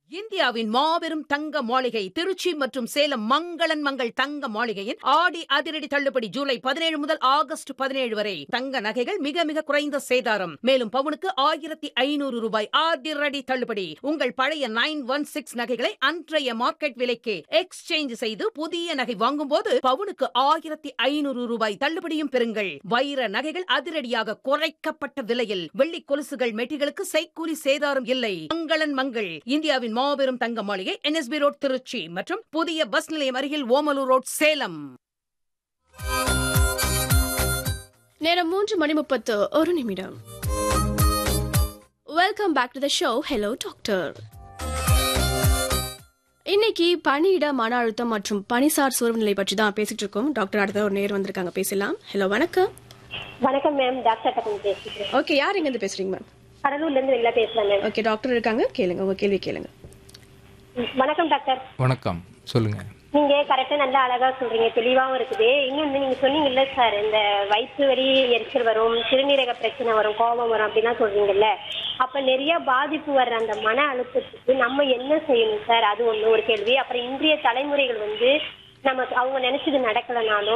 இந்தியாவின் மாபெரும் தங்க மாளிகை திருச்சி மற்றும் சேலம் மங்களன் மங்கள் தங்க மாளிகையின் ஆடி அதிரடி தள்ளுபடி ஜூலை பதினேழு முதல் ஆகஸ்ட் பதினேழு வரை தங்க நகைகள் மிக மிக குறைந்த சேதாரம் மேலும் பவுனுக்கு ஆயிரத்தி ஐநூறு ரூபாய் அதிரடி தள்ளுபடி உங்கள் பழைய நைன் ஒன் சிக்ஸ் நகைகளை அன்றைய மார்க்கெட் விலைக்கு எக்ஸ்சேஞ்ச் செய்து புதிய நகை வாங்கும்போது பவுனுக்கு ஆயிரத்தி ஐநூறு ரூபாய் தள்ளுபடியும் பெறுங்கள் வைர நகைகள் அதிரடியாக குறைக்கப்பட்ட விலையில் வெள்ளி கொலுசுகள் மெட்டிகளுக்கு செய்கூலி சேதாரம் இல்லை மங்களன் மங்கள் இந்தியாவின் மாபெரும் தங்க மாளிகை என்எஸ்பி ரோட் திருச்சி மற்றும் புதிய பஸ் நிலையம் அருகில் ஓமலூர் ரோட் சேலம் நேரம் மூன்று மணி முப்பத்து ஒரு நிமிடம் welcome back to the show hello doctor இன்னைக்கு பணியிட மன அழுத்தம் மற்றும் பணிசார் சோர்வுநிலை பற்றி தான் பேசிட்டு இருக்கோம் டாக்டர் அடுத்த ஒரு நேர் வந்திருக்காங்க பேசலாம் ஹலோ வணக்கம் வணக்கம் மேம் டாக்டர் டக்கம் பேசுகிறேன் ஓகே யார் எங்க இருந்து பேசுறீங்க மேம் கடலூர்ல இருந்து வெளில பேசுறேன் மேம் ஓகே டாக்டர் இருக்காங்க கேளுங்க உங்க கேள்வி கேளுங்க வணக்கம் டாக்டர் வணக்கம் சொல்லுங்க நீங்க கரெக்டா நல்லா அழகா சொல்றீங்க தெளிவாவும் இருக்குது இன்னொன்னு நீங்க சொன்னீங்கல்ல சார் இந்த வயிற்று வலி எரிச்சல் வரும் சிறுநீரக பிரச்சனை வரும் கோபம் வரும் அப்படிலாம் சொல்றீங்கல்ல அப்ப நிறைய பாதிப்பு வர்ற அந்த மன அழுத்தத்துக்கு நம்ம என்ன செய்யணும் சார் அது ஒண்ணு ஒரு கேள்வி அப்புறம் இன்றைய தலைமுறைகள் வந்து நமக்கு அவங்க நினைச்சது நடக்கலனாலும்